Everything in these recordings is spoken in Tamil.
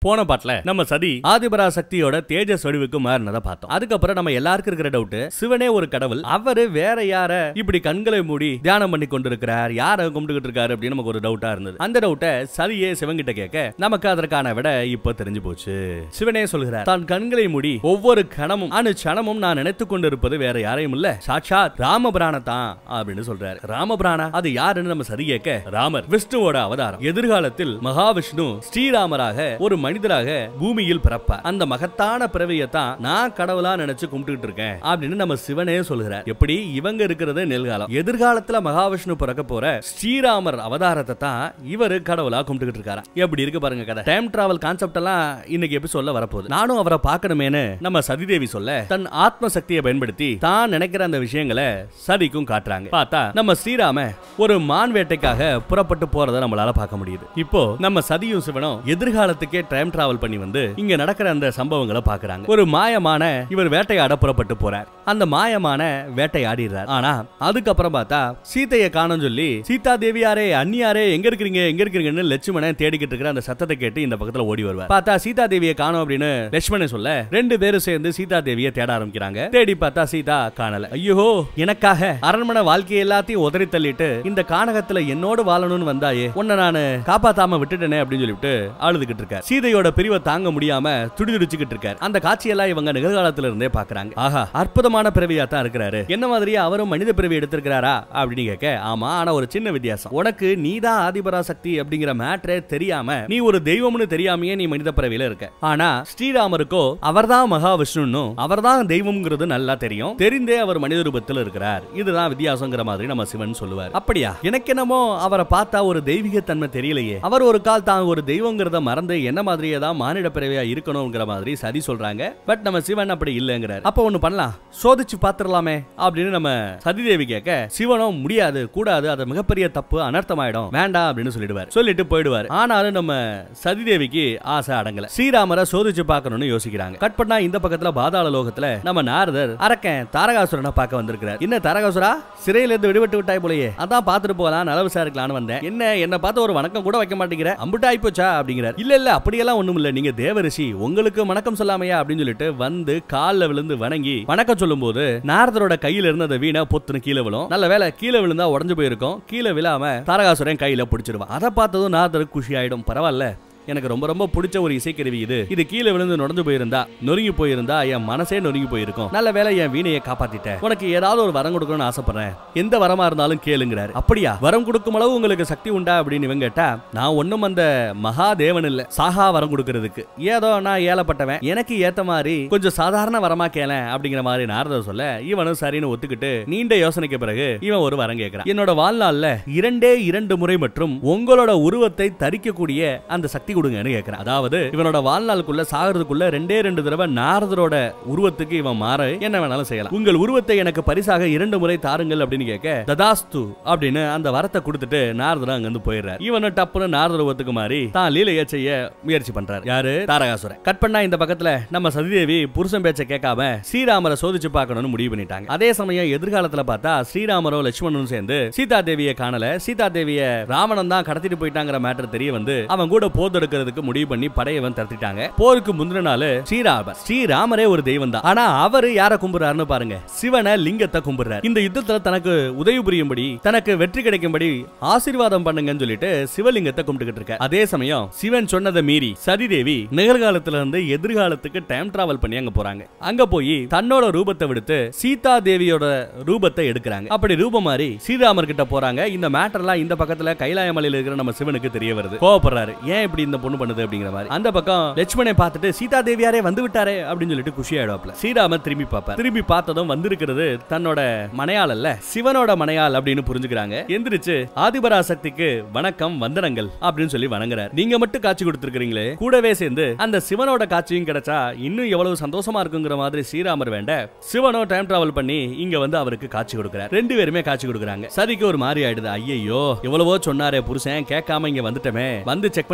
போன பாட்டுல நம்ம சதி ஆதிபரா சக்தியோட தேஜஸ் வடிவுக்கு மாறினதை பார்த்தோம் அதுக்கப்புறம் நம்ம எல்லாருக்கும் இருக்கிற டவுட் சிவனே ஒரு கடவுள் அவரு வேற யார இப்படி கண்களை மூடி தியானம் பண்ணி கொண்டிருக்கிறார் யார கும்பிட்டுக்கிட்டு இருக்காரு அப்படின்னு நமக்கு ஒரு டவுட்டா இருந்தது அந்த டவுட்டை சதியே சிவன்கிட்ட கேட்க நமக்கு அதற்கான விட இப்ப தெரிஞ்சு போச்சு சிவனே சொல்கிறார் தான் கண்களை மூடி ஒவ்வொரு கணமும் அணு சணமும் நான் நினைத்துக் கொண்டிருப்பது வேற யாரையும் இல்ல சாட்சாத் ராமபிரான தான் அப்படின்னு சொல்றாரு ராமபிரானா அது யாருன்னு நம்ம சரி கேட்க ராமர் விஷ்ணுவோட அவதாரம் எதிர்காலத்தில் மகாவிஷ்ணு ஸ்ரீராமராக ஒரு மனிதராக பூமியில் பிறப்பார் அந்த மகத்தான பிறவியை தான் நான் கடவுளா நினைச்சு கும்பிட்டுட்டு இருக்கேன் அப்படின்னு நம்ம சிவனே சொல்கிறார் எப்படி இவங்க இருக்கிறது நெல்காலம் எதிர்காலத்துல மகாவிஷ்ணு பிறக்க போற ஸ்ரீராமர் அவதாரத்தை தான் இவரு கடவுளா கும்பிட்டுக்கிட்டு இருக்காரா எப்படி இருக்கு பாருங்க கதை டைம் டிராவல் கான்செப்ட் எல்லாம் இன்னைக்கு எபிசோட்ல வரப்போகுது நானும் அவரை பார்க்கணுமேனு நம்ம சதிதேவி சொல்ல தன் ஆத்ம சக்தியை பயன்படுத்தி தான் நினைக்கிற அந்த விஷயங்களை சதிக்கும் காட்டுறாங்க பார்த்தா நம்ம ஸ்ரீராம ஒரு மான் வேட்டைக்காக புறப்பட்டு போறதை நம்மளால பார்க்க முடியுது இப்போ நம்ம சதியும் சிவனும் எதிர்காலத்துக்கே டைம் டிராவல் பண்ணி வந்து இங்க நடக்கிற அந்த சம்பவங்களை பாக்குறாங்க ஒரு மாயமான இவர் வேட்டையாட புறப்பட்டு போறார் அந்த மாயமான வேட்டையாடிடுறார் ஆனா அதுக்கப்புறம் பார்த்தா சீதையை காணோம் சொல்லி சீதா தேவியாரே அந்நியாரே எங்க இருக்கிறீங்க எங்க இருக்கிறீங்கன்னு லட்சுமணன் தேடிக்கிட்டு இருக்கிற அந்த சத்தத்தை கேட்டு இந்த பக்கத்துல ஓடி வருவார் பார்த்தா சீதா தேவியை காணோம் அப்படின்னு லட்சுமணன் சொல்ல ரெண்டு பேரும் சேர்ந்து சீதா தேவியை தேட ஆரம்பிக்கிறாங்க தேடி பார்த்தா சீதா காணல ஐயோ எனக்காக அரண்மனை வாழ்க்கை எல்லாத்தையும் உதறி தள்ளிட்டு இந்த கானகத்துல என்னோடு வாழணும்னு வந்தாயே உன்னை நானு காப்பாத்தாம விட்டுட்டேனே அப்படின்னு சொல்லிட்டு அழுதுகிட்டு இருக்கார் சீதையோட பிரிவை தாங்க முடியாம துடிதுடிச்சுக்கிட்டு இருக்கார் அந்த காட்சியெல்லாம் இவங்க நிகழ்காலத்துல இருந்தே பாக்குறாங்க ஆஹா அற்புதமான பிறவியா தான் இருக்கிறாரு என்ன மாதிரியே அவரும் மனித பிறவி எடுத்திருக்கிறாரா அப்படின்னு கேட்க ஆமா ஆனா ஒரு சின்ன வித்தியாசம் உனக்கு நீதான் ஆதிபரா சக்தி அப்படிங்கிற மேட்ரே தெரியாம நீ ஒரு தெய்வம்னு தெரியாமையே நீ மனித பிறவியில இருக்க ஆனா ஸ்ரீராமருக்கோ அவர்தான் மகாவிஷ்ணுன்னு அவர்தான் தெய்வம்ங்கிறது நல்லா தெரியும் தெரிந்தே அவர் மனித ரூபத்தில் இருக்கிறார் இதுதான் வித்தியாசங்கிற மாதிரி நம்ம சிவன் சொல்லுவார் அப்படியா எனக்கு என்னமோ அவரை பார்த்தா ஒரு தெய்வீக தன்மை தெரியலையே அவர் ஒரு கால் தான் ஒரு தெய்வங்கிறத மறந்து என்ன மாதிரியே தான் மானிட பிறவியா இருக்கணுங்கிற மாதிரி சதி சொல்றாங்க பட் நம்ம சிவன் அப்படி இல்லைங்கிறார் அப்ப ஒண்ணு பண்ணலாம் சோதிச்சு பாத்துடலாமே அப்படின்னு நம்ம சதிதேவி கேட்க சிவனும் முடியாது கூடாது அது மிகப்பெரிய தப்பு அனர்த்தமாயிடும் வேண்டாம் அப்படின்னு சொல்லிடுவார் சொல்லிட்டு போயிடுவார் ஆனாலும் நம்ம சதிதேவிக்கு ஆசை அடங்கல ஸ்ரீராமரை சோதிச்சு பார்க்கணும்னு யோசிக்கிறாங்க கட் பண்ணா இந்த பக்கத்துல பாதாள லோகத்துல நம்ம நாரதர் அரக்கன் தாரகாசுரனை பார்க்க வந்திருக்கிறார் என்ன தாரகாசுரா சிறையில இருந்து விடுபட்டு விட்டாய் போலயே அதான் பார்த்துட்டு போலாம் நல விசாரிக்கலாம்னு வந்தேன் என்ன என்ன பார்த்து ஒரு வணக்கம் கூட வைக்க மாட்டேங்கிற அம்புட்டு ஆயிப்போச்சா அப்படிங்கிறார் இல்ல இல்ல அப்படியெல்லாம் ஒண்ணும் இல்ல நீங்க தேவரிஷி உங்களுக்கு வணக்கம் சொல்லாமையா அப்படின்னு சொல்லிட்டு வந்து கால்ல விழுந்து வணங்கி வணக்கம் சொல்லும்போது நாரதரோட கையில இருந்து அந்த வீணை பொத்துன்னு கீழே விழும் நல்ல வேலை கீழே விழுந்தா உடஞ்சு போயிருக்கும் கீழே விழாம தாரகாசுரன் கையில பிடிச்சிருவான் அதை பார்த்ததும் நாரதருக்கு குஷி ஆயிடும் பரவாயில்ல எனக்கு ரொம்ப ரொம்ப பிடிச்ச ஒரு இசைக்கருவி இது இது கீழே விழுந்து நுழைஞ்சு போயிருந்தா நொறுங்கி போயிருந்தா என் மனசே நொறுங்கி போயிருக்கும் நல்ல வேலை என் வீணையை காப்பாத்திட்டேன் உனக்கு ஏதாவது ஒரு வரம் கொடுக்கணும்னு ஆசைப்படுறேன் எந்த வரமா இருந்தாலும் கேளுங்கிறாரு அப்படியா வரம் கொடுக்கும் அளவு உங்களுக்கு சக்தி உண்டா அப்படின்னு இவங்க கேட்டா நான் ஒண்ணும் அந்த மகாதேவன் இல்ல சாகா வரம் கொடுக்கறதுக்கு ஏதோ நான் ஏலப்பட்டவன் எனக்கு ஏத்த மாதிரி கொஞ்சம் சாதாரண வரமா கேள அப்படிங்கிற மாதிரி நாரதர் சொல்ல இவனும் சரின்னு ஒத்துக்கிட்டு நீண்ட யோசனைக்கு பிறகு இவன் ஒரு வரம் கேட்கிறான் என்னோட வாழ்நாள்ல இரண்டே இரண்டு முறை மற்றும் உங்களோட உருவத்தை தரிக்கக்கூடிய அந்த சக்தி கொடுங்கன்னு கேட்கிறான் அதாவது இவனோட வாழ்நாளுக்குள்ள சாகிறதுக்குள்ள ரெண்டே ரெண்டு தடவை நாரதரோட உருவத்துக்கு இவன் மாற என்ன வேணாலும் செய்யலாம் உங்கள் உருவத்தை எனக்கு பரிசாக இரண்டு முறை தாருங்கள் அப்படின்னு கேட்க ததாஸ்து அப்படின்னு அந்த வரத்தை கொடுத்துட்டு நாரதர் அங்க இருந்து போயிடுறாரு இவனும் டப்புன்னு நாரதர் உருவத்துக்கு மாறி தான் லீலைய செய்ய முயற்சி பண்றாரு யாரு தாரகாசுரன் கட் பண்ணா இந்த பக்கத்துல நம்ம சதிதேவி புருஷன் பேச்ச கேட்காம ஸ்ரீராமரை சோதிச்சு பார்க்கணும்னு முடிவு பண்ணிட்டாங்க அதே சமயம் எதிர்காலத்துல பார்த்தா ஸ்ரீராமரோ லட்சுமணனும் சேர்ந்து சீதா தேவியை காணல சீதா தேவிய ராவணன் தான் கடத்திட்டு போயிட்டாங்கிற மேட்டர் தெரிய வந்து அவன் கூட போர் எடுக்கிறதுக்கு முடிவு பண்ணி படையவன் தடுத்துட்டாங்க போருக்கு முந்தின நாள் ஸ்ரீராமர் ஸ்ரீராமரே ஒரு தெய்வம் தான் ஆனா அவரு யார கும்பிடுறாருன்னு பாருங்க சிவனை லிங்கத்தை கும்பிடுறாரு இந்த யுத்தத்துல தனக்கு உதவி புரியும்படி தனக்கு வெற்றி கிடைக்கும்படி ஆசீர்வாதம் பண்ணுங்கன்னு சொல்லிட்டு சிவலிங்கத்தை கும்பிட்டுக்கிட்டு இருக்க அதே சமயம் சிவன் சொன்னதை மீறி சதிதேவி நிகழ்காலத்துல இருந்து எதிர்காலத்துக்கு டைம் டிராவல் பண்ணி அங்க போறாங்க அங்க போய் தன்னோட ரூபத்தை விடுத்து சீதா தேவியோட ரூபத்தை எடுக்கிறாங்க அப்படி ரூபம் மாறி ஸ்ரீராமர் கிட்ட போறாங்க இந்த மேட்டர்லாம் இந்த பக்கத்துல கைலாய மலையில இருக்கிற நம்ம சிவனுக்கு தெரிய வருது கோவப்படுறாரு ஏன் இப்படி இந்த பொண்ணு பண்ணுது அப்படிங்கிற மாதிரி அந்த பக்கம் லட்சுமணை பார்த்துட்டு சீதா தேவியாரே வந்து விட்டாரே அப்படின்னு சொல்லிட்டு குஷி ஆயிடுவாப்ல ஸ்ரீராமர் திரும்பி பார்ப்பார் திரும்பி பார்த்ததும் வந்திருக்கிறது தன்னோட மனையாள் அல்ல சிவனோட மனையாள் அப்படின்னு புரிஞ்சுக்கிறாங்க எந்திரிச்சு ஆதிபராசக்திக்கு வணக்கம் வந்தனங்கள் அப்படின்னு சொல்லி வணங்குறார் நீங்க மட்டும் காட்சி கொடுத்திருக்கீங்களே கூடவே சேர்ந்து அந்த சிவனோட காட்சியும் கிடைச்சா இன்னும் எவ்வளவு சந்தோஷமா இருக்குங்கிற மாதிரி ஸ்ரீராமர் வேண்ட சிவனோ டைம் டிராவல் பண்ணி இங்க வந்து அவருக்கு காட்சி கொடுக்கிறார் ரெண்டு பேருமே காட்சி கொடுக்குறாங்க சதிக்கு ஒரு மாதிரி ஆயிடுது ஐயோ எவ்வளவோ சொன்னாரே புருஷன் கேட்காம இங்க வந்துட்டமே வந்து செக் பண்ணி பார்த்ததுல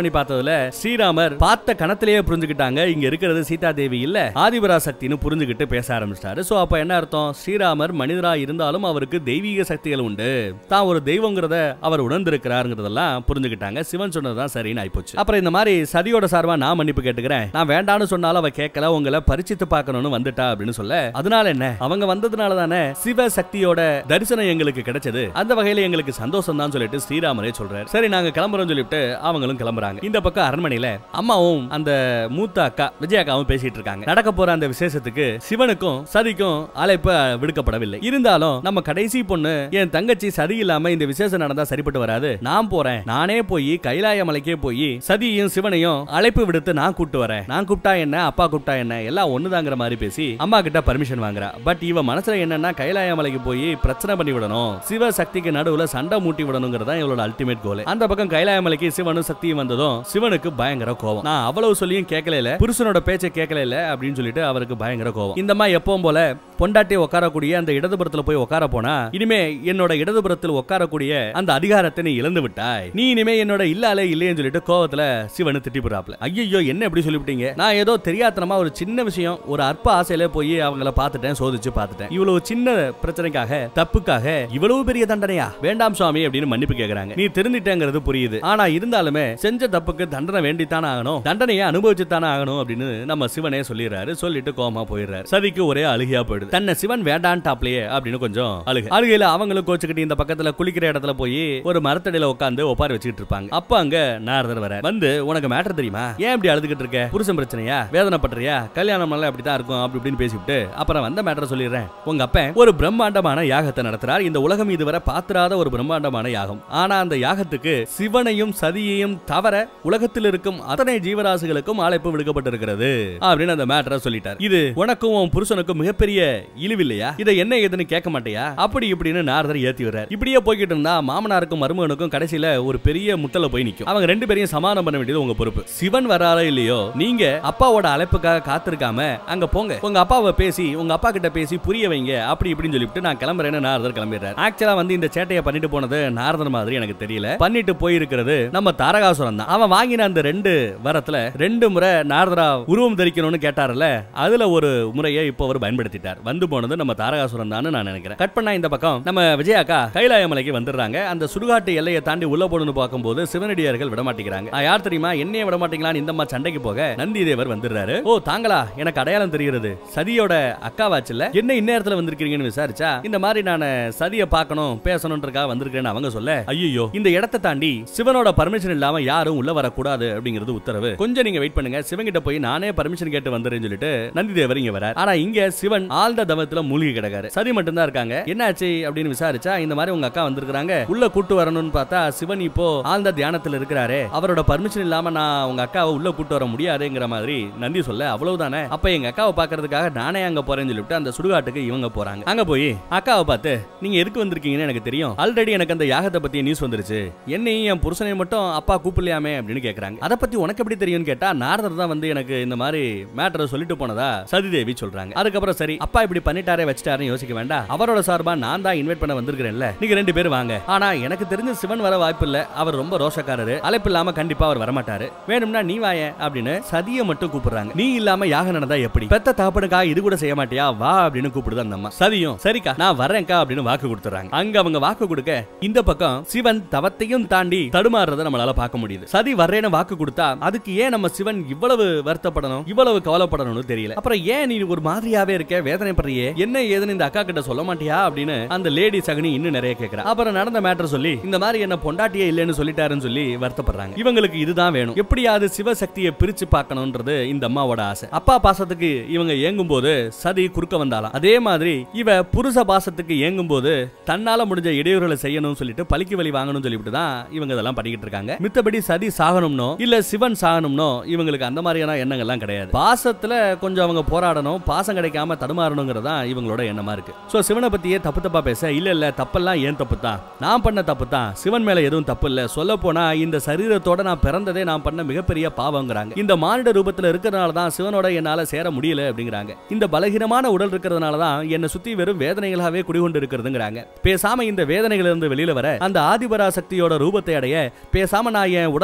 அப்படிங்கறதுல ஸ்ரீராமர் பார்த்த கணத்திலேயே புரிஞ்சுக்கிட்டாங்க இங்க இருக்கிறது சீதா தேவி இல்ல ஆதிபரா சக்தின்னு புரிஞ்சுக்கிட்டு பேச ஆரம்பிச்சிட்டாரு சோ அப்ப என்ன அர்த்தம் ஸ்ரீராமர் மனிதரா இருந்தாலும் அவருக்கு தெய்வீக சக்திகள் உண்டு தான் ஒரு தெய்வங்கிறத அவர் உணர்ந்திருக்கிறாருங்கிறதெல்லாம் புரிஞ்சுக்கிட்டாங்க சிவன் சொன்னதுதான் சரின்னு ஆயிப்போச்சு அப்புறம் இந்த மாதிரி சதியோட சார்பா நான் மன்னிப்பு கேட்டுக்கிறேன் நான் வேண்டான்னு சொன்னாலும் அவ கேட்கல உங்களை பரிச்சித்து பார்க்கணும்னு வந்துட்டா அப்படின்னு சொல்ல அதனால என்ன அவங்க வந்ததுனால தானே சிவ சக்தியோட தரிசனம் எங்களுக்கு கிடைச்சது அந்த வகையில எங்களுக்கு சந்தோஷம் தான் சொல்லிட்டு ஸ்ரீராமரே சொல்றாரு சரி நாங்க கிளம்புறோம் சொல்லிட்டு அவங்களும் கிளம்புறாங்க இந்த பக்கம் அரண்மனையில அம்மாவும் அந்த மூத்த அக்கா விஜய அக்காவும் பேசிட்டு இருக்காங்க நடக்க போற அந்த விசேஷத்துக்கு சிவனுக்கும் சதிக்கும் அழைப்பு விடுக்கப்படவில்லை இருந்தாலும் நம்ம கடைசி பொண்ணு என் தங்கச்சி சதி இல்லாம இந்த விசேஷம் நடந்தா சரிப்பட்டு வராது நான் போறேன் நானே போய் கைலாய மலைக்கே போய் சதியையும் சிவனையும் அழைப்பு விடுத்து நான் கூப்பிட்டு வரேன் நான் கூப்பிட்டா என்ன அப்பா கூப்பிட்டா என்ன எல்லாம் ஒண்ணுதாங்கிற மாதிரி பேசி அம்மா கிட்ட பர்மிஷன் வாங்குறா பட் இவ மனசுல என்னன்னா கைலாய மலைக்கு போய் பிரச்சனை பண்ணி விடணும் சிவ சக்திக்கு நடுவுல சண்டை மூட்டி விடணுங்கிறதா இவளோட அல்டிமேட் கோல் அந்த பக்கம் கைலாய மலைக்கு சிவனும் சக்தியும் வந்ததும் சிவனுக்கு பயங்கர கோவம் நான் அவ்வளவு சொல்லியும் கேட்கல இல்ல புருஷனோட பேச்சை கேட்கல இல்ல அப்படின்னு சொல்லிட்டு அவருக்கு பயங்கர கோவம் இந்த மாதிரி எப்பவும் போல பொண்டாட்டி உட்காரக்கூடிய அந்த இடதுபுறத்துல போய் உட்கார போனா இனிமே என்னோட இடதுபுறத்தில் உட்காரக்கூடிய அந்த அதிகாரத்தை நீ இழந்து விட்டாய் நீ இனிமே என்னோட இல்லாலே இல்லையேன்னு சொல்லிட்டு கோவத்துல சிவனு திட்டி போறாப்ல ஐயோ என்ன எப்படி சொல்லிவிட்டீங்க நான் ஏதோ தெரியாதனமா ஒரு சின்ன விஷயம் ஒரு அற்ப ஆசையில போய் அவங்கள பார்த்துட்டேன் சோதிச்சு பார்த்துட்டேன் இவ்வளவு சின்ன பிரச்சனைக்காக தப்புக்காக இவ்வளவு பெரிய தண்டனையா வேண்டாம் சுவாமி அப்படின்னு மன்னிப்பு கேக்குறாங்க நீ திருந்திட்டேங்கிறது புரியுது ஆனா இருந்தாலுமே செஞ்ச தப்புக்கு தண்டனை வேண்டித்தானே ஆகணும் தண்டனையை அனுபவிச்சு தானே ஆகணும் அப்படின்னு நம்ம சிவனே சொல்லிடுறாரு சொல்லிட்டு கோமா போயிடுறாரு சதிக்கு ஒரே அழுகையா போயிடுது தன்னை சிவன் வேண்டான்ட்டாப்லயே அப்படின்னு கொஞ்சம் அழுகு அழுகையில அவங்களும் கோச்சுக்கிட்டு இந்த பக்கத்துல குளிக்கிற இடத்துல போய் ஒரு மரத்தடியில உட்காந்து ஒப்பாரி வச்சுக்கிட்டு இருப்பாங்க அப்ப அங்க நாரதர் வர வந்து உனக்கு மேட்டர் தெரியுமா ஏன் இப்படி அழுதுகிட்டு இருக்க புருஷன் பிரச்சனையா வேதனைப்படுறியா கல்யாணம் எல்லாம் அப்படித்தான் இருக்கும் அப்படி இப்படின்னு பேசிவிட்டு அப்புறம் வந்த மேட்டர் சொல்லிடுறேன் உங்க அப்பன் ஒரு பிரம்மாண்டமான யாகத்தை நடத்துறார் இந்த உலகம் இதுவரை பாத்திராத ஒரு பிரம்மாண்டமான யாகம் ஆனா அந்த யாகத்துக்கு சிவனையும் சதியையும் தவிர உலகத்தில் இருக்கும் அத்தனை ஜீவராசிகளுக்கும் அழைப்பு விடுக்கப்பட்டிருக்கிறது அப்படின்னு அந்த மேட்டரை சொல்லிட்டார் இது உனக்கும் உன் புருஷனுக்கும் மிகப்பெரிய இழிவில்லையா இதை என்ன ஏதுன்னு கேட்க மாட்டியா அப்படி இப்படின்னு நாரதர் ஏத்தி வர்றார் இப்படியே போய்கிட்டு இருந்தா மாமனாருக்கும் மருமகனுக்கும் கடைசியில ஒரு பெரிய முத்தல போய் நிக்கும் அவங்க ரெண்டு பேரையும் சமாதானம் பண்ண வேண்டியது உங்க பொறுப்பு சிவன் வராரோ இல்லையோ நீங்க அப்பாவோட அழைப்புக்காக காத்திருக்காம அங்க போங்க உங்க அப்பாவை பேசி உங்க அப்பா கிட்ட பேசி புரிய வைங்க அப்படி இப்படின்னு சொல்லிட்டு நான் கிளம்புறேன்னு நாரதர் கிளம்பிடுறாரு ஆக்சுவலா வந்து இந்த சேட்டையை பண்ணிட்டு போனது நாரதர் மாதிரி எனக்கு தெரியல பண்ணிட்டு போயிருக்கிறது நம்ம தாரகாசுரன் தான் அவன் வாங்கின அந்த ரெண்டு வரத்துல ரெண்டு முறை நாரதரா உருவம் தரிக்கணும்னு கேட்டார்ல அதுல ஒரு முறையை இப்போ அவர் பயன்படுத்திட்டார் வந்து போனது நம்ம தாரகாசுரன் தான் நான் நினைக்கிறேன் கட் பண்ணா இந்த பக்கம் நம்ம விஜயாக்கா கைலாய மலைக்கு வந்துடுறாங்க அந்த சுடுகாட்டு எல்லையை தாண்டி உள்ள போகணும்னு பார்க்கும்போது சிவனடியார்கள் விட மாட்டேங்கிறாங்க நான் யார் தெரியுமா என்னைய விட மாட்டீங்களான்னு இந்த அம்மா சண்டைக்கு போக நந்தி தேவர் வந்துடுறாரு ஓ தாங்களா எனக்கு அடையாளம் தெரிகிறது சதியோட அக்காவாச்சுல என்ன இந்நேரத்துல வந்திருக்கீங்கன்னு விசாரிச்சா இந்த மாதிரி நான் சதியை பார்க்கணும் பேசணும்ன்றக்காக வந்திருக்கேன்னு அவங்க சொல்ல ஐயோ இந்த இடத்தை தாண்டி சிவனோட பர்மிஷன் இல்லாம யாரும் உள்ள வரக்கூடாது அப்படிங்கிறது உத்தரவு கொஞ்சம் நீங்க வெயிட் பண்ணுங்க சிவன் கிட்ட போய் நானே பர்மிஷன் கேட்டு வந்துறேன்னு சொல்லிட்டு நந்தி தேவர் இங்க வரார் ஆனா இங்க சிவன் ஆழ்ந்த தவத்துல மூழ்கி கிடக்காரு சதி மட்டும் தான் இருக்காங்க என்னாச்சு அப்படின்னு விசாரிச்சா இந்த மாதிரி உங்க அக்கா வந்திருக்காங்க உள்ள கூட்டு வரணும்னு பார்த்தா சிவன் இப்போ ஆழ்ந்த தியானத்துல இருக்கிறாரு அவரோட பர்மிஷன் இல்லாம நான் உங்க அக்காவை உள்ள கூட்டு வர முடியாதுங்கிற மாதிரி நந்தி சொல்ல அவ்வளவுதானே அப்ப எங்க அக்காவை பாக்குறதுக்காக நானே அங்க போறேன்னு சொல்லிட்டு அந்த சுடுகாட்டுக்கு இவங்க போறாங்க அங்க போய் அக்காவை பார்த்து நீங்க எதுக்கு வந்திருக்கீங்கன்னு எனக்கு தெரியும் ஆல்ரெடி எனக்கு அந்த யாகத்தை பத்தி நியூஸ் வந்துருச்சு என்னையும் என் புருஷனை மட்டும் அப்பா கூப்பிடலையாமே அப்படின்னு கேக்குறாங்க அதை பத்தி உனக்கு எப்படி தெரியும்னு கேட்டா நாரதர் தான் வந்து எனக்கு இந்த மாதிரி மேட்டரை சொல்லிட்டு போனதா சதிதேவி சொல்றாங்க அதுக்கப்புறம் சரி அப்பா இப்படி பண்ணிட்டாரே வச்சுட்டாருன்னு யோசிக்க வேண்டாம் அவரோட சார்பா நான் தான் இன்வைட் பண்ண வந்திருக்கிறேன்ல நீங்க ரெண்டு பேரும் வாங்க ஆனா எனக்கு தெரிஞ்ச சிவன் வர வாய்ப்பு இல்ல அவர் ரொம்ப ரோஷக்காரரு அழைப்பு இல்லாம கண்டிப்பா அவர் வரமாட்டாரு வேணும்னா நீ வாய அப்படின்னு சதிய மட்டும் கூப்பிடுறாங்க நீ இல்லாம யாகம் நடந்தா எப்படி பெத்த தகப்பனுக்கா இது கூட செய்ய மாட்டியா வா அப்படின்னு கூப்பிடுது அந்த அம்மா சதியும் சரிக்கா நான் வரேன்க்கா அப்படின்னு வாக்கு கொடுத்துறாங்க அங்க அவங்க வாக்கு கொடுக்க இந்த பக்கம் சிவன் தவத்தையும் தாண்டி தடுமாறுறத நம்மளால பார்க்க முடியுது சதி வர்றேன்னு வாக்கு கொடுத்தா அதுக்கு ஏன் நம்ம சிவன் இவ்வளவு வருத்தப்படணும் இவ்வளவு கவலைப்படணும்னு தெரியல அப்புறம் ஏன் நீ ஒரு மாதிரியாவே இருக்க வேதனைப்படுறியே என்ன ஏதுன்னு இந்த அக்கா கிட்ட சொல்ல மாட்டியா அப்படின்னு அந்த லேடி சகனி இன்னும் நிறைய கேக்குறா அப்புறம் நடந்த மேட்டர் சொல்லி இந்த மாதிரி என்ன பொண்டாட்டியே இல்லைன்னு சொல்லிட்டாருன்னு சொல்லி வருத்தப்படுறாங்க இவங்களுக்கு இதுதான் வேணும் எப்படியாவது சிவசக்தியை பிரிச்சு பார்க்கணும்ன்றது இந்த அம்மாவோட ஆசை அப்பா பாசத்துக்கு இவங்க ஏங்கும் போது சதி குறுக்க வந்தாலாம் அதே மாதிரி இவ புருஷ பாசத்துக்கு ஏங்கும் போது தன்னால முடிஞ்ச இடையூறுகளை செய்யணும்னு சொல்லிட்டு பலிக்கு வலி வாங்கணும்னு சொல்லிட்டு தான் இவங்க இதெல்லாம் பண்ணிக்கிட்டு இருக்காங்க மித்தபடி சதி சாகணும்னோ இல்ல சிவன் சாகணும்னோ இவங்களுக்கு அந்த மாதிரியான எண்ணங்கள்லாம் கிடையாது பாசத்துல கொஞ்சம் அவங்க போராடணும் பாசம் கிடைக்காம தடுமாறணுங்கிறது தான் இவங்களோட எண்ணமா இருக்கு சோ சிவனை பத்தியே தப்பு தப்பா பேச இல்ல இல்ல தப்பெல்லாம் ஏன் தப்பு தான் நான் பண்ண தப்பு தான் சிவன் மேல எதுவும் தப்பு இல்ல சொல்ல போனா இந்த சரீரத்தோட நான் பிறந்ததே நான் பண்ண மிகப்பெரிய பாவங்கிறாங்க இந்த மானிட ரூபத்துல இருக்கிறதுனால தான் சிவனோட என்னால சேர முடியல அப்படிங்கிறாங்க இந்த பலகீனமான உடல் இருக்கிறதுனால தான் என்னை சுத்தி வெறும் வேதனைகளாவே குடிகொண்டு இருக்கிறதுங்கிறாங்க பேசாம இந்த வேதனைகள் இருந்து வெளியில வர அந்த ஆதிபரா சக்தியோட ரூபத்தை அடைய பேசாம நான் என் உடலையே தான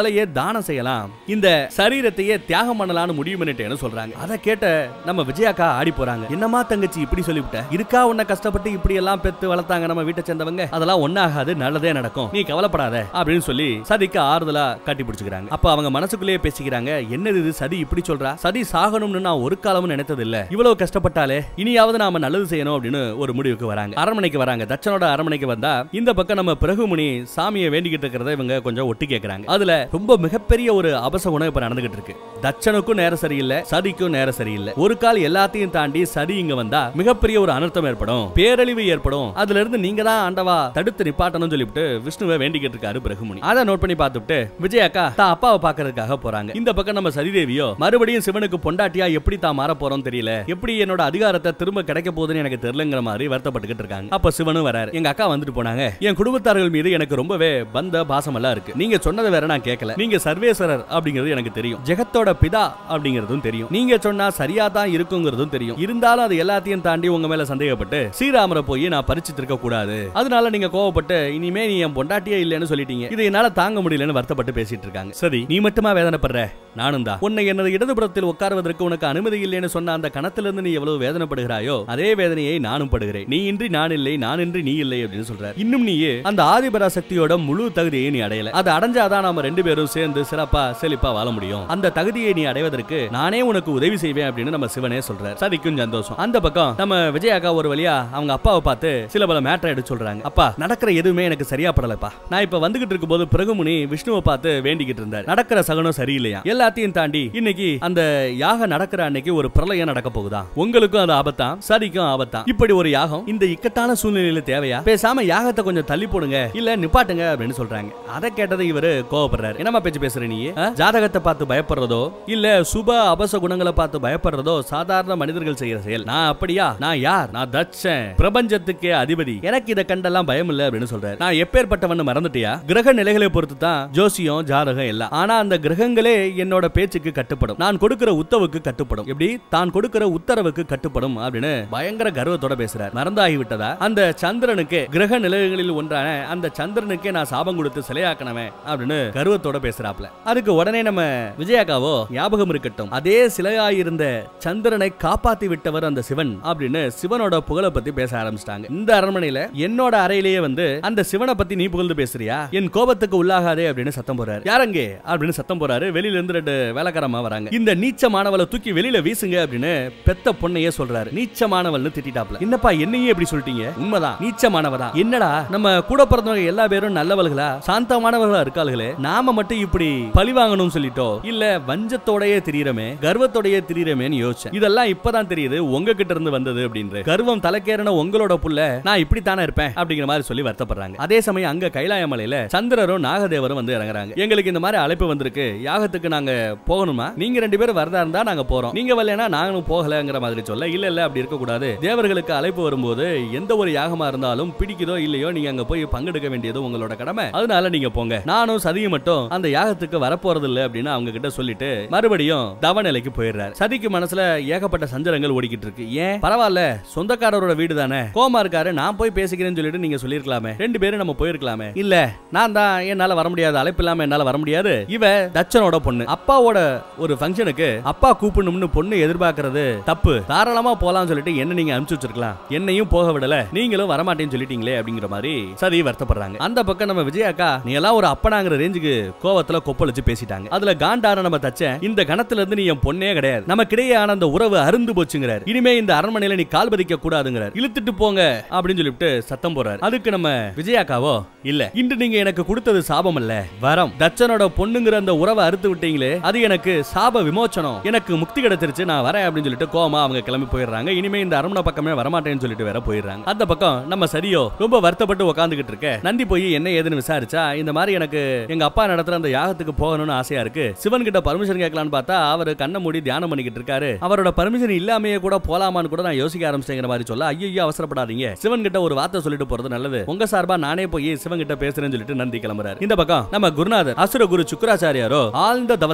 தானம் செய்யலாம் இந்த சரீரத்தையே தியாகம் பண்ணலாம்னு முடிவு பண்ணிட்டேன்னு சொல்றாங்க அதை கேட்ட நம்ம விஜயாக்கா ஆடி போறாங்க என்னமா தங்கச்சி இப்படி சொல்லிவிட்ட இருக்கா உன்னை கஷ்டப்பட்டு இப்படி எல்லாம் பெத்து வளர்த்தாங்க நம்ம வீட்டை சேர்ந்தவங்க அதெல்லாம் ஒண்ணாகாது நல்லதே நடக்கும் நீ கவலைப்படாத அப்படின்னு சொல்லி சதிக்கு ஆறுதலா கட்டி பிடிச்சுக்கிறாங்க அப்ப அவங்க மனசுக்குள்ளேயே பேசிக்கிறாங்க என்னது இது சதி இப்படி சொல்றா சதி சாகணும்னு நான் ஒரு காலமும் நினைத்தது இல்ல இவ்வளவு கஷ்டப்பட்டாலே இனியாவது நாம நல்லது செய்யணும் அப்படின்னு ஒரு முடிவுக்கு வராங்க அரண்மனைக்கு வராங்க தச்சனோட அரண்மனைக்கு வந்தா இந்த பக்கம் நம்ம பிரகுமுனி சாமியை வேண்டிக்கிட்டு இருக்கிறத இவங்க கொஞ்சம் ஒட்டி கேக்குறாங்க அதுல ரொம்ப மிகப்பெரிய ஒரு அபசகுணம் இப்ப நடந்துகிட்டு இருக்கு தச்சனுக்கும் நேரம் சரியில்லை சதிக்கும் நேரம் சரியில்லை ஒரு கால் எல்லாத்தையும் தாண்டி சதி இங்க வந்தா மிகப்பெரிய ஒரு அனர்த்தம் ஏற்படும் பேரழிவு ஏற்படும் அதுல இருந்து நீங்க தான் ஆண்டவா தடுத்து நிப்பாட்டணும்னு சொல்லிவிட்டு விஷ்ணுவை வேண்டிக்கிட்டு இருக்காரு பிரகுமுனி அதை நோட் பண்ணி பார்த்துட்டு விஜயாக்கா தான் அப்பாவை பாக்குறதுக்காக போறாங்க இந்த பக்கம் நம்ம சதிதேவியோ மறுபடியும் சிவனுக்கு பொண்டாட்டியா எப்படி தான் மாற போறோம் தெரியல எப்படி என்னோட அதிகாரத்தை திரும்ப கிடைக்க போகுதுன்னு எனக்கு தெரியலங்கிற மாதிரி வருத்தப்பட்டுக்கிட்டு இருக்காங்க அப்ப சிவனும் வராரு எங்க அக்கா வந்துட்டு போனாங்க என் குடும்பத்தார்கள் மீது எனக்கு ரொம்பவே பந்த பாசம் எல்லாம் இருக்கு நீங்க சொன்னதை வேற நான் கேட்கல நீங்க சர்வேஸ்வரர் அப்படிங்கிறது எனக்கு தெரியும் ஜெகத்தோட பிதா அப்படிங்கிறதும் தெரியும் நீங்க சொன்னா சரியா தான் இருக்குங்கிறதும் தெரியும் இருந்தாலும் அது எல்லாத்தையும் தாண்டி உங்க மேல சந்தேகப்பட்டு ஸ்ரீராமரை போய் நான் பறிச்சுட்டு இருக்க கூடாது அதனால நீங்க கோவப்பட்டு இனிமே நீ என் பொண்டாட்டியே இல்லைன்னு சொல்லிட்டீங்க இதை என்னால தாங்க முடியலன்னு வருத்தப்பட்டு பேசிட்டு இருக்காங்க சரி நீ மட்டுமா வேதனைப்படுற நானும் தான் உன்னை எனது இடதுபுறத்தில் உட்கார்வதற்கு உனக்கு அனுமதி இல்லைன்னு சொன்ன அந்த கணத்திலிருந்து நீ எவ்வளவு வேதனைப்படுகிறாயோ அதே வேதனையை நானும் படுகிறேன் நீ இன்றி நான் இல்லை நான் இன்றி நீ இல்லை அப்படின்னு சொல்றாரு இன்னும் நீயே அந்த ஆதிபராசக்தியோட முழு தகுதியை நீ அடையல அதை அடைஞ்சாதான் நாம ரெண்டு பேரும் சேர்ந்து சிறப்பா செழிப்பா வாழ முடியும் அந்த தகுதியை நீ அடைவதற்கு நானே உனக்கு உதவி செய்வேன் அப்படின்னு நம்ம சிவனே சொல்றாரு சதிக்கும் சந்தோஷம் அந்த பக்கம் நம்ம விஜயாக்கா ஒரு வழியா அவங்க அப்பாவை பார்த்து சில பல மேட்டரை எடுத்து சொல்றாங்க அப்பா நடக்கிற எதுவுமே எனக்கு சரியா படலப்பா நான் இப்ப வந்துகிட்டு இருக்கும்போது பிரகுமுனி விஷ்ணுவை பார்த்து வேண்டிக்கிட்டு இருந்தார் நடக்கிற சகனம் சரியில்லையா எல்லாத்தையும் தாண்டி இன்னைக்கு அந்த யாகம் நடக்கிற அன்னைக்கு ஒரு பிரளயம் நடக்க போகுதா உங்களுக்கும் அது ஆபத்தான் சதிக்கும் ஆபத்தான் இப்படி ஒரு யாகம் இந்த இக்கட்டான சூழ்நிலையில தேவையா பேசாம யாகத்தை கொஞ்சம் தள்ளி போடுங்க இல்ல நிப்பாட்டுங்க அப்படின்னு சொல்றாங்க அதை கேட்டதை இவரு கோவப்படுறாரு என்னமா பேச்சு பேசுற நீ ஆ? ஜாதகத்தை பார்த்து பயப்படுறதோ இல்ல சுப அபச குணங்களை பார்த்து பயப்படுறதோ சாதாரண மனிதர்கள் செய்யற செயல் நான் அப்படியா நான் யார் நான் தட்சன் பிரபஞ்சத்துக்கே அதிபதி எனக்கு இதை கண்டெல்லாம் பயம் இல்ல அப்படின்னு சொல்றாரு நான் எப்பேற்பட்டவன் மறந்துட்டியா கிரக நிலைகளை பொறுத்து தான் ஜோசியம் ஜாதகம் எல்லாம் ஆனா அந்த கிரகங்களே என்னோட பேச்சுக்கு கட்டுப்படும் நான் கொடுக்கிற உத்தவுக்கு கட்டுப்படும் எப்படி தான் கொடுக்கிற உத்தரவுக்கு கட்டுப்படும் அப்படின்னு பயங்கர கர்வத்தோட பேசுறார் மறந்தாகி விட்டதா அந்த சந்திரனுக்கு கிரக நிலைகளில் ஒன்றான அந்த சந்திரனுக்கே நான் சாபம் கொடுத்து சிலையாக்கணவன் அப்படின்னு கர்வத்தோட பேசுறாப்ல அதுக்கு உடனே நம்ம விஜயாக்காவோ ஞாபகம் இருக்கட்டும் அதே சிலையாயிருந்த சந்திரனை காப்பாத்தி விட்டவர் அந்த சிவன் அப்படின்னு சிவனோட புகழை பத்தி பேச ஆரம்பிச்சிட்டாங்க இந்த அரண்மனையில என்னோட அறையிலேயே வந்து அந்த சிவனை பத்தி நீ புகழ்ந்து பேசுறியா என் கோபத்துக்கு உள்ளாகாதே அப்படின்னு சத்தம் போறாரு யாரங்கே அப்படின்னு சத்தம் போறாரு வெளியில இருந்து ரெண்டு வேலைக்காரமா வராங்க இந்த நீச்சமானவளை தூக்கி வெளியில வீசுங்க அப்படின்னு பெத்த பொண்ணையே சொல்றாரு நீச்சமானவள்னு திட்டாப்ல என்னப்பா என்னையே எப்படி சொல்லிட்டீங்க உண்மைதான் நீச்சமானவதான் என்னடா நம்ம கூட பிறந்தவங்க எல்லா பேரும் நல்லவர்களா சாந்தமானவர்களா இருக்காளுகளே நாம மட்டும் இப்படி பழி வாங்கணும்னு சொல்லிட்டோ இல்ல வஞ்சத்தோடயே திரியறமே கர்வத்தோடயே திரியறமேன்னு யோசிச்சேன் இதெல்லாம் இப்பதான் தெரியுது உங்ககிட்ட இருந்து வந்தது அப்படின்னு கர்வம் தலைக்கேறின உங்களோட புள்ள நான் இப்படி தானே இருப்பேன் அப்படிங்கிற மாதிரி சொல்லி வருத்தப்படுறாங்க அதே சமயம் அங்க கைலாய மலையில சந்திரரும் நாகதேவரும் வந்து இறங்குறாங்க எங்களுக்கு இந்த மாதிரி அழைப்பு வந்திருக்கு யாகத்துக்கு நாங்க போகணுமா நீங்க ரெண்டு பேரும் வரதா இருந்தா நாங்க போறோம் நீங்க வரலனா நாங்களும் போகலங்கிற மாதிரி சொல்ல இல்ல இல்ல அப்படி இருக்க கூடாது தேவர்களுக்கு அழைப்பு வரும்போது எந்த ஒரு யாகமா இருந்தாலும் பிடிக்குதோ இல்லையோ நீங்க அங்க போய் பங்கெடுக்க வேண்டியது உங்களோட கடமை அதனால நீங்க போங்க நானும் சதியும் மட்டும் அந்த யாகத்துக்கு வரப்போறது இல்ல அப்படின்னு அவங்க கிட்ட சொல்லிட்டு மறுபடியும் தவநிலைக்கு போயிடுறாரு சதிக்கு மனசுல ஏகப்பட்ட சஞ்சலங்கள் ஓடிக்கிட்டு இருக்கு ஏன் பரவாயில்ல சொந்தக்காரரோட வீடு தானே கோமா இருக்காரு நான் போய் பேசிக்கிறேன்னு சொல்லிட்டு நீங்க சொல்லிருக்கலாமே ரெண்டு பேரும் நம்ம போயிருக்கலாமே இல்ல நான் தான் என்னால வர முடியாது அழைப்பு இல்லாம என்னால வர முடியாது இவ தச்சனோட பொண்ணு அப்பாவோட ஒரு ஃபங்க்ஷனுக்கு அப்பா கூப்பிடணும்னு பொண்ணு எதிர்பார்க்கறது தப்பு தாராளமா போலாம்னு சொல்லிட்டு என்ன நீங்க அனுப்பிச்சு வச்சிருக்கலாம் என்னையும் போக விடல நீங்களும் வரமாட்டேன்னு சொல்லிட்டீங்களே அப்படிங்கிற மாதிரி சரி வருத்தப்படுறாங்க அந்த பக்கம் நம்ம விஜயாக்கா நீ எல்லாம் ஒரு அப்பனாங்கிற ரேஞ்சுக்கு கோவத்துல கொப்பளிச்சு பேசிட்டாங்க அதுல காண்டார நம்ம தச்ச இந்த கணத்துல இருந்து நீ என் பொண்ணே கிடையாது நமக்கிடையே ஆன அந்த உறவு அருந்து போச்சுங்கிறார் இனிமே இந்த அரண்மனையில நீ கால் பதிக்க கூடாதுங்கிறார் இழுத்துட்டு போங்க அப்படின்னு சொல்லிட்டு சத்தம் போறாரு அதுக்கு நம்ம விஜயாக்காவோ இல்ல இன்று நீங்க எனக்கு கொடுத்தது சாபம் அல்ல வரம் தச்சனோட பொண்ணுங்கிற அந்த உறவை அறுத்து விட்டீங்களே அது எனக்கு சாப விமோச்சனம் எனக்கு முக்தி கிடைச்சிருச்சு நான் வரேன் அப்படின்னு சொல்லிட்டு கோமா அவங்க கிளம்பி போயிடுறாங்க இனிமே இந்த அரண்மனை பக்கமே வரமாட்டேன்னு சொல்லிட்டு வேற போயிடுறாங்க அந்த பக்கம் நம்ம சரியோ ரொம்ப வருத்தப்பட்டு உட்காந்துக்கிட்டு இருக்க நந்தி போய் என்ன ஏதுன்னு விசாரிச்சா இந்த மாதிரி எனக்கு எங்க அப்பா நடத்துற அந்த யாகத்துக்கு போகணும்னு ஆசையா இருக்கு சிவன் கிட்ட பர்மிஷன் கேட்கலான்னு பார்த்தா அவர் கண்ணை மூடி தியானம் பண்ணிக்கிட்டு இருக்காரு அவரோட பர்மிஷன் இல்லாமயே கூட போலாமான்னு கூட நான் யோசிக்க ஆரம்பிச்சேங்கிற மாதிரி சொல்ல ஐயோ அவசரப்படாதீங்க சிவன் கிட்ட ஒரு வார்த்தை சொல்லிட்டு போறது நல்லது உங்க சார்பா நானே போய் சிவன் கிட்ட பேசுறேன்னு சொல்லிட்டு நந்தி கிளம்புறாரு இந்த பக்கம் நம்ம குருநாதர் அசுர குரு சுக்கராச்சாரியாரோ ஆழ்ந்த தவத்தில்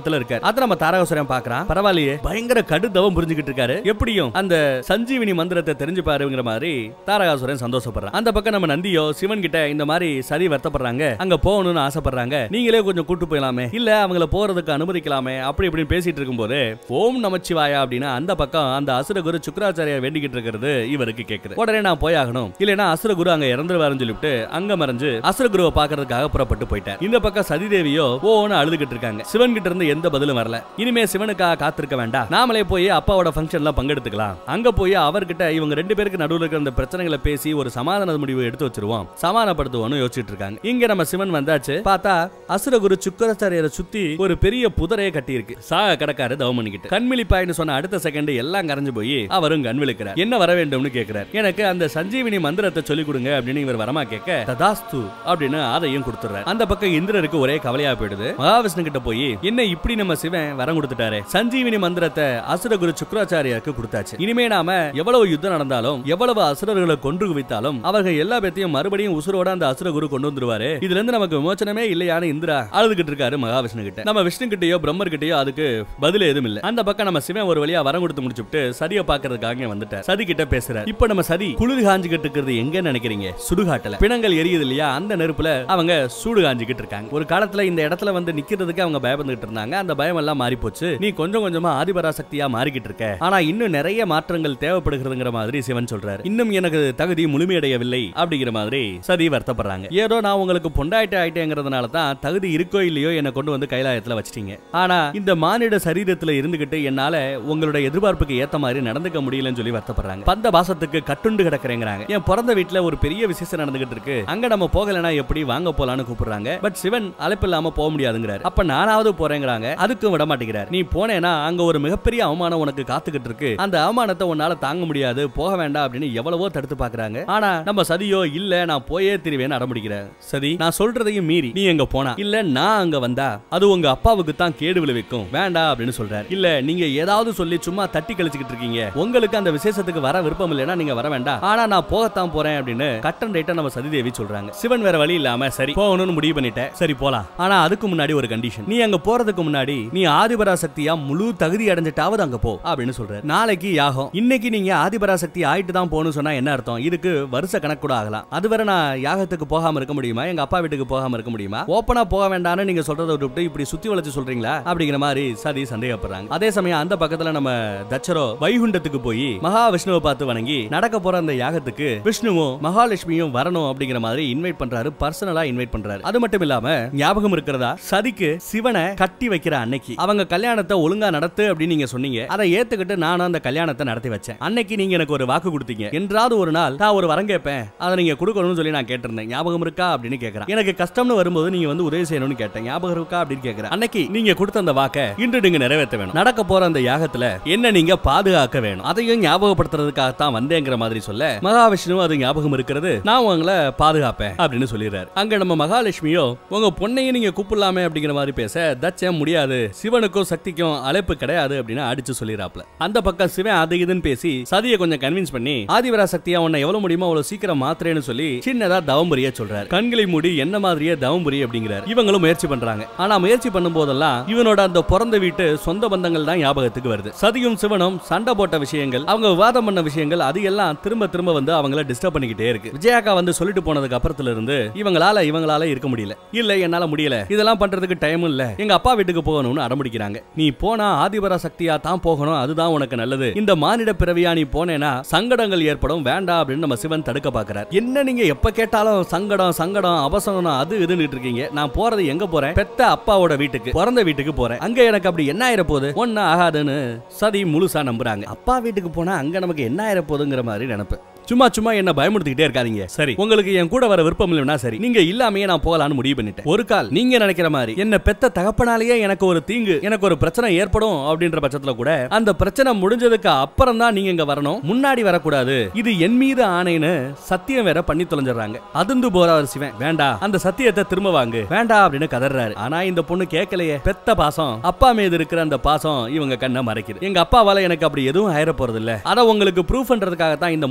தவத்துல இருக்காரு அத நம்ம தாரகாசுரன் பாக்குறான் பரவாயில்லையே பயங்கர கடுத்தவம் புரிஞ்சுக்கிட்டு இருக்காரு எப்படியும் அந்த சஞ்சீவினி மந்திரத்தை தெரிஞ்சு பாருங்கிற மாதிரி தாரகாசுரன் சந்தோஷப்படுறான் அந்த பக்கம் நம்ம நந்தியோ சிவன் கிட்ட இந்த மாதிரி சரி வருத்தப்படுறாங்க அங்க போகணும்னு ஆசைப்படுறாங்க நீங்களே கொஞ்சம் கூட்டு போயிடலாமே இல்ல அவங்கள போறதுக்கு அனுமதிக்கலாமே அப்படி இப்படின்னு பேசிட்டு இருக்கும்போது ஓம் நமச்சிவாயா அப்படின்னா அந்த பக்கம் அந்த அசுரகுரு சுக்கராச்சாரியா வேண்டிக்கிட்டு இருக்கிறது இவருக்கு கேக்குது உடனே நான் போய் ஆகணும் இல்லைன்னா அசுரகுரு அங்க இறந்துருவாருன்னு சொல்லிட்டு அங்க மறைஞ்சு அசுரகுருவை பாக்குறதுக்காக புறப்பட்டு போயிட்டார் இந்த பக்கம் சதிதேவியோ ஓன்னு அழுதுகிட்டு இருக்காங்க சிவன் கிட்ட இருந்து எந்த பதிலும் வரல இனிமே சிவனுக்காக காத்திருக்க வேண்டாம் நாமளே போய் அப்பாவோட ஃபங்க்ஷன்ல பங்கெடுத்துக்கலாம் அங்க போய் அவர்கிட்ட இவங்க ரெண்டு பேருக்கு நடுவுல இருக்கிற அந்த பிரச்சனைகளை பேசி ஒரு சமாதான முடிவு எடுத்து வச்சிருவோம் சமாதானப்படுத்துவோம்னு யோசிச்சுட்டு இருக்காங்க இங்க நம்ம சிவன் வந்தாச்சு பார்த்தா அசுரகுரு சுக்கராச்சாரியரை சுத்தி ஒரு பெரிய புதரைய கட்டி இருக்கு சாக கடக்காரு தவம் பண்ணிக்கிட்டு கண்விழிப்பாயின்னு சொன்ன அடுத்த செகண்ட் எல்லாம் கரைஞ்சு போய் அவரும் கண் விழிக்கிறார் என்ன வர வேண்டும்னு கேக்குறார் எனக்கு அந்த சஞ்சீவினி மந்திரத்தை சொல்லி கொடுங்க அப்படின்னு இவர் வரமா கேட்க ததாஸ்து அப்படின்னு அதையும் கொடுத்துறாரு அந்த பக்கம் இந்திரருக்கு ஒரே கவலையா போயிடுது மகாவிஷ்ணு கிட்ட போய் என்ன இப்படி நம்ம சிவன் வரம் கொடுத்துட்டாரு சஞ்சீவினி மந்திரத்தை அசுரகுரு சுக்கராச்சாரியாருக்கு கொடுத்தாச்சு இனிமே நாம எவ்வளவு யுத்தம் நடந்தாலும் எவ்வளவு அசுரர்களை கொன்று குவித்தாலும் அவர்கள் எல்லா பேத்தையும் மறுபடியும் உசுரோட அந்த அசுரகுரு கொண்டு வந்துருவாரு இதுல இருந்து நமக்கு விமோச்சனமே இல்லையான்னு இந்திரா அழுதுகிட்டு இருக்காரு மகாவிஷ்ணு கிட்ட நம்ம விஷ்ணு கிட்டயோ பிரம்மர் கிட்டயோ அதுக்கு பதில் எதுவும் இல்ல அந்த பக்கம் நம்ம சிவன் ஒரு வழியா வரம் கொடுத்து முடிச்சுட்டு சதிய பாக்குறதுக்காக இங்க வந்துட்டார் சதி கிட்ட பேசுறாரு இப்ப நம்ம சதி குளிர் காஞ்சுகிட்டு இருக்கிறது எங்க நினைக்கிறீங்க சுடுகாட்டுல பிணங்கள் எரியுது இல்லையா அந்த நெருப்புல அவங்க சூடு காஞ்சுகிட்டு இருக்காங்க ஒரு காலத்துல இந்த இடத்துல வந்து நிக்கிறதுக்கு அவங்க பயப்பந்துட்டு இருந்தாங்க அந்த பயம் எல்லாம் மாறி போச்சு நீ கொஞ்சம் கொஞ்சமா ஆதிபராசக்தியா மாறிக்கிட்டு இருக்க ஆனா இன்னும் நிறைய மாற்றங்கள் தேவைப்படுகிறதுங்கிற மாதிரி சிவன் சொல்றாரு இன்னும் எனக்கு தகுதி முழுமையடையவில்லை அப்படிங்கிற மாதிரி சதி வருத்தப்படுறாங்க ஏதோ நான் உங்களுக்கு பொண்டாயிட்ட ஆயிட்டேங்கிறதுனால தான் தகுதி இருக்கோ இல்லையோ என்னை கொண்டு வந்து கைலாயத்துல வச்சிட்டீங்க ஆனா இந்த மானிட சரீரத்துல இருந்துகிட்டு என்னால உங்களோட எதிர்பார்ப்புக்கு ஏத்த மாதிரி நடந்துக்க முடியலன்னு சொல்லி வருத்தப்படுறாங்க பந்த பாசத்துக்கு கட்டுண்டு கிடக்குறேங்கிறாங்க என் பிறந்த வீட்டுல ஒரு பெரிய விசேஷம் நடந்துகிட்டு இருக்கு அங்க நம்ம போகலனா எப்படி வாங்க போலான்னு கூப்பிடுறாங்க பட் சிவன் அழைப்பு இல்லாம போக முடியாதுங்கிறாரு அப்ப நானாவது போறேங்கிறாங்க அதுக்கும் விட மாட்டேங்கிறார் நீ போனேனா அங்க ஒரு மிகப்பெரிய அவமானம் உனக்கு காத்துக்கிட்டு இருக்கு அந்த அவமானத்தை உன்னால தாங்க முடியாது போக வேண்டாம் அப்படின்னு எவ்வளவோ தடுத்து பாக்குறாங்க ஆனா நம்ம சதியோ இல்ல நான் போயே திருவேன்னு அடம்பிடிக்கிறேன் சதி நான் சொல்றதையும் மீறி நீ எங்க போனா இல்ல நான் அங்க வந்தா அது உங்க அப்பாவுக்கு தான் கேடு விளைவிக்கும் வேண்டாம் அப்படின்னு சொல்றாரு இல்ல நீங்க ஏதாவது சொல்லி சும்மா தட்டி கழிச்சுக்கிட்டு இருக்கீங்க உங்களுக்கு அந்த விசேஷத்துக்கு வர விருப்பம் இல்லைன்னா நீங்க வர வேண்டாம் ஆனா நான் போகத்தான் போறேன் அப்படின்னு கட்டன் ரைட்டா நம்ம சதிதேவி சொல்றாங்க சிவன் வேற வழி இல்லாம சரி போகணும்னு முடிவு பண்ணிட்டேன் சரி போலாம் ஆனா அதுக்கு முன்னாடி ஒரு கண்டிஷன் நீ அங்க போறதுக்கு முன்னாடி நீ ஆதிபராசக்தியா முழு தகுதி அடைஞ்சிட்டாவது அங்க போ அப்படின்னு சொல்ற நாளைக்கு யாகம் இன்னைக்கு நீங்க ஆதிபராசக்தி ஆயிட்டு தான் போகணும்னு சொன்னா என்ன அர்த்தம் இதுக்கு வருஷ கணக்கு கூட ஆகலாம் அதுவரை நான் யாகத்துக்கு போகாம இருக்க முடியுமா எங்க அப்பா வீட்டுக்கு போகாம இருக்க முடியுமா ஓப்பனா போக வேண்டாம்னு நீங்க சொல்றதை விட்டுவிட்டு இப்படி சுத்தி வளைச்சு சொல்றீங்களா அப்படிங்கிற மாதிரி சதி சந்தேகப்படுறாங்க அதே சமயம் அந்த பக்கத்துல நம்ம தச்சரோ வைகுண்டத்துக்கு போய் மகாவிஷ்ணுவை பார்த்து வணங்கி நடக்க போற அந்த யாகத்துக்கு விஷ்ணுவும் மகாலட்சுமியும் வரணும் அப்படிங்கிற மாதிரி இன்வைட் பண்றாரு பர்சனலா இன்வைட் பண்றாரு அது மட்டும் இல்லாம ஞாபகம் இருக்கிறதா சதிக்கு சிவனை கட்டி வைக்கிற அன்னைக்கு அவங்க கல்யாணத்தை ஒழுங்கா நடத்து அப்படின்னு நீங்க சொன்னீங்க அதை ஏத்துக்கிட்டு நானும் அந்த கல்யாணத்தை நடத்தி வச்சேன் அன்னைக்கு நீங்க எனக்கு ஒரு வாக்கு கொடுத்தீங்க என்றாவது ஒரு நாள் நான் ஒரு வரம் கேட்பேன் அதை நீங்க கொடுக்கணும்னு சொல்லி நான் கேட்டிருந்தேன் ஞாபகம் இருக்கா அப்படின்னு கேக்குறேன் எனக்கு கஷ்டம்னு வரும்போது நீங்க வந்து உதவி செய்யணும்னு கேட்டேன் ஞாபகம் இருக்கா அப்படின்னு கேக்குறேன் அன்னைக்கு நீங்க கொடுத்த அந்த வாக்க இன்று நீங்க நிறைவேற்ற வேணும் நடக்க போற அந்த யாகத்துல என்ன நீங்க பாதுகாக்க வேணும் அதையும் ஞாபகப்படுத்துறதுக்காகத்தான் வந்தேங்கிற மாதிரி சொல்ல மகாவிஷ்ணு அது ஞாபகம் இருக்கிறது நான் உங்களை பாதுகாப்பேன் அப்படின்னு சொல்லிடுறாரு அங்க நம்ம மகாலட்சுமியோ உங்க பொண்ணையும் நீங்க கூப்பிடலாமே அப்படிங்கிற மாதிரி பேச தச்சம் முடியாது சிவனுக்கும் சக்திக்கும் அழைப்பு கிடையாது அப்படின்னு அடிச்சு சொல்லிடுறாப்ல அந்த பக்கம் சிவன் அது இதுன்னு பேசி சதியை கொஞ்சம் கன்வின்ஸ் பண்ணி ஆதிவரா சக்தியா உன்னை எவ்வளவு முடியுமோ அவ்வளவு சீக்கிரம் மாத்திரேன்னு சொல்லி சின்னதா தவம்புரிய சொல்றாரு கண்களை மூடி என்ன மாதிரியே தவம்புரி அப்படிங்கிறாரு இவங்களும் முயற்சி பண்றாங்க ஆனா முயற்சி பண்ணும் போதெல்லாம் இவனோட அந்த பிறந்த வீட்டு சொந்த பந்தங்கள் தான் ஞாபகத்துக்கு வருது சதியும் சிவனும் சண்டை போட்ட விஷயங்கள் அவங்க விவாதம் பண்ண விஷயங்கள் அது எல்லாம் திரும்ப திரும்ப வந்து அவங்கள டிஸ்டர்ப் பண்ணிக்கிட்டே இருக்கு விஜயாக்கா வந்து சொல்லிட்டு போனதுக்கு அப்புறத்துல இருந்து இவங்களால இவங்களால இருக்க முடியல இல்ல என்னால முடியல இதெல்லாம் பண்றதுக்கு டைமும் இல்ல எங்க அப்பா வீட்டுக்கு போகணும்னு அடம்பிடிக்கிறாங்க நீ போனா ஆதிபரா சக்தியா தான் போகணும் அதுதான் உனக்கு நல்லது இந்த மானிட பிறவியா நீ போனேனா சங்கடங்கள் ஏற்படும் வேண்டாம் அப்படின்னு நம்ம சிவன் தடுக்க பாக்குறார் என்ன நீங்க எப்ப கேட்டாலும் சங்கடம் சங்கடம் அவசரம் அது இதுன்னு இருக்கீங்க நான் போறது எங்க போறேன் பெத்த அப்பாவோட வீட்டுக்கு பிறந்த வீட்டுக்கு போறேன் அங்க எனக்கு அப்படி என்ன ஆயிர போகுது ஒன்னு ஆகாதுன்னு சதி முழுசா நம்புறாங்க அப்பா வீட்டுக்கு போனா அங்க நமக்கு என்ன ஆயிர போகுதுங்கிற மாதிரி நினைப்பு சும்மா சும்மா என்ன பயமுறுத்திக்கிட்டே இருக்காதீங்க சரி உங்களுக்கு என் கூட வர விருப்பம் இல்லைன்னா சரி நீங்க இல்லாமையே நான் போகலான்னு முடிவு பண்ணிட்டேன் ஒரு கால் நீங்க நினைக்கிற மாதிரி என்ன பெத்த தகப்பனாலேயே எனக்கு ஒரு தீங்கு எனக்கு ஒரு பிரச்சனை ஏற்படும் அப்படின்ற பட்சத்துல கூட அந்த பிரச்சனை முடிஞ்சதுக்கு அப்புறம் தான் நீங்க இங்க வரணும் முன்னாடி வரக்கூடாது இது என் மீது ஆணைன்னு சத்தியம் வேற பண்ணி தொலைஞ்சிடறாங்க அதிர்ந்து போறாரு சிவன் வேண்டாம் அந்த சத்தியத்தை திரும்ப வாங்கு வேண்டாம் அப்படின்னு கதறாரு ஆனா இந்த பொண்ணு கேட்கலையே பெத்த பாசம் அப்பா மீது இருக்கிற அந்த பாசம் இவங்க கண்ணை மறைக்குது எங்க அப்பாவால எனக்கு அப்படி எதுவும் ஆயிர போறது இல்ல அத உங்களுக்கு ப்ரூஃப் பண்றதுக்காக தான் இந்த முடிவை நான்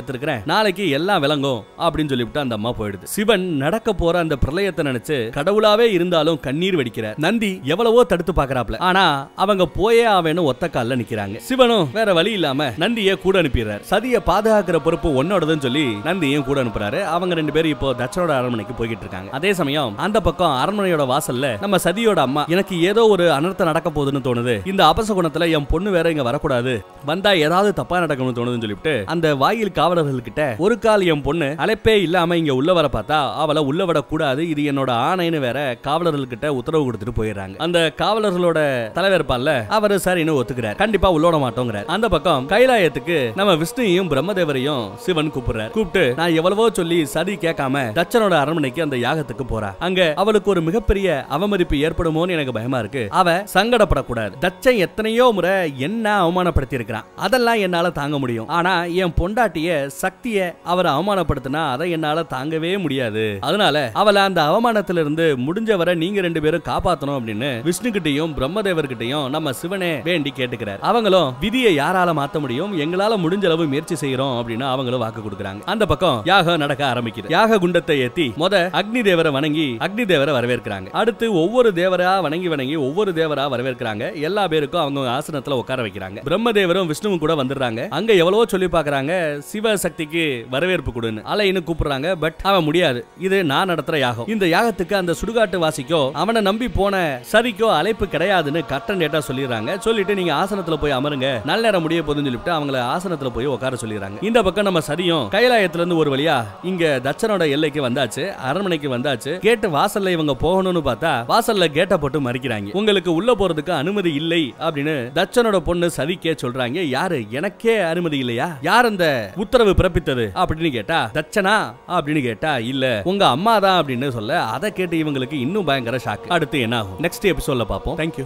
எடுத்திருக்கிறேன் நாளைக்கு எல்லாம் விளங்கும் அப்படின்னு சொல்லிவிட்டு அந்த அம்மா போயிடுது சிவன் நடக்க போற அந்த பிரளயத்தை நினைச்சு கடவுளாவே இருந்தாலும் கண்ணீர் வெடிக்கிறார் நந்தி எவ்வளவோ தடுத்து பாக்குறாப்ல ஆனா அவங்க போயே ஆவேன்னு ஒத்த கால்ல நிக்கிறாங்க சிவனும் வேற வழி இல்லாம நந்திய கூட அனுப்பிடுறாரு சதிய பாதுகாக்கிற பொறுப்பு உன்னோடதுன்னு சொல்லி நந்தியும் கூட அனுப்புறாரு அவங்க ரெண்டு பேரும் இப்போ தட்சனோட அரண்மனைக்கு போய்கிட்டு இருக்காங்க அதே சமயம் அந்த பக்கம் அரண்மனையோட வாசல்ல நம்ம சதியோட அம்மா எனக்கு ஏதோ ஒரு அனர்த்தம் நடக்க போகுதுன்னு தோணுது இந்த அபசகுணத்துல என் பொண்ணு வேற இங்க வரக்கூடாது வந்தா ஏதாவது தப்பா நடக்கணும்னு தோணுதுன்னு சொல்லிட்டு அந்த வாயில் காவலர்கள் கிட்ட ஒரு கால் என் பொண்ணு அழைப்பே இல்லாம இங்க உள்ள வர பார்த்தா அவளை உள்ள விடக்கூடாது இது என்னோட ஆணைன்னு வேற காவலர்கள் கிட்ட உத்தரவு கொடுத்துட்டு போயிடுறாங்க அந்த காவலர்களோட தலைவர் இருப்பான்ல அவரு சரின்னு ஒத்துக்கிறார் கண்டிப்பா உள்ளோட மாட்டோங்கிறார் அந்த பக்கம் கைலாயத்துக்கு நம்ம விஷ்ணுவையும் பிரம்மதேவரையும் சிவன் கூப்பிடுறார் கூப்பிட்டு நான் எவ்வளவோ சொல்லி சதி கேட்காம தச்சனோட அரண்மனைக்கு அந்த யாகத்துக்கு போறா அங்க அவளுக்கு ஒரு மிகப்பெரிய அவமதிப்பு ஏற்படுமோன்னு எனக்கு பயமா இருக்கு அவ சங்கடப்படக்கூடாது தச்சன் எத்தனையோ முறை என்ன அவமானப்படுத்தி இருக்கிறான் அதெல்லாம் என்னால தாங்க முடியும் ஆனா என் பொண்டாட்டிய சக்திய அவரை அவமானப்படுத்தினா அதை என்னால தாங்கவே முடியாது அதனால அவளை அந்த அவமானத்திலிருந்து முடிஞ்ச வரை நீங்க ரெண்டு பேரும் காப்பாத்தணும் அப்படின்னு விஷ்ணு கிட்டையும் பிரம்மதேவர் கிட்டையும் நம்ம சிவனே வேண்டி கேட்டுக்கிறார் அவங்களும் விதியை யாரால மாத்த முடியும் எங்களால முடிஞ்ச அளவு முயற்சி செய்யறோம் அப்படின்னு அவங்களும் வாக்கு கொடுக்கறாங்க அந்த பக்கம் யாகம் நடக்க ஆரம்பிக்குது யாக குண்டத்தை ஏத்தி மொத அக்னி தேவரை வணங்கி அக்னி தேவரை வரவேற்கிறாங்க அடுத்து ஒவ்வொரு தேவரா வணங்கி வணங்கி ஒவ்வொரு தேவரா வரவேற்கிறாங்க எல்லா பேருக்கும் அவங்க ஆசனத்துல உட்கார வைக்கிறாங்க பிரம்மதேவரும் விஷ்ணுவும் கூட வந்துடுறாங்க அங்க எவ்வளவோ சொல்லி பாக்குறாங்க சிவ சக்திக்கு வரவேற்பு கொடுன்னு அலைன்னு கூப்பிடுறாங்க பட் அவன் முடியாது இது நான் நடத்துற யாகம் இந்த யாகத்துக்கு அந்த சுடுகாட்டு வாசிக்கோ அவனை நம்பி போன சரிக்கோ அழைப்பு கிடையாதுன்னு கட்டன் டேட்டா சொல்லிடுறாங்க சொல்லிட்டு நீங்க ஆசனத்துல போய் அமருங்க நல்ல நேரம் முடிய போதுன்னு சொல்லிட்டு அவங்கள ஆசனத்துல போய் உட்கார சொல்லிடுறாங்க இந்த பக்கம் நம்ம சரியும் கைலாயத்துல இருந்து ஒரு வழியா இங்க தச்சனோட எல்லைக்கு வந்தாச்சு அரண்மனைக்கு வந்தாச்சு கேட்டு வாசல்ல இவங்க போகணும்னு பார்த்தா வாசல்ல கேட்ட போட்டு மறிக்கிறாங்க உங்களுக்கு உள்ள போறதுக்கு அனுமதி இல்லை அப்படின்னு தச்சனோட பொண்ணு சதிக்கே சொல்றாங்க யாரு எனக்கே அனுமதி இல்லையா யார் அந்த உத்தரவு பிறப்பித்தது அப்படின்னு கேட்டா தச்சனா அப்படின்னு கேட்டா இல்ல உங்க அம்மா தான் அப்படின்னு சொல்ல அதை கேட்டு இவங்களுக்கு இன்னும் பயங்கர ஷாக் அடுத்து என்ன ஆகும் நெக்ஸ்ட் எபிசோட்ல பார்ப்போம் தேங்க்யூ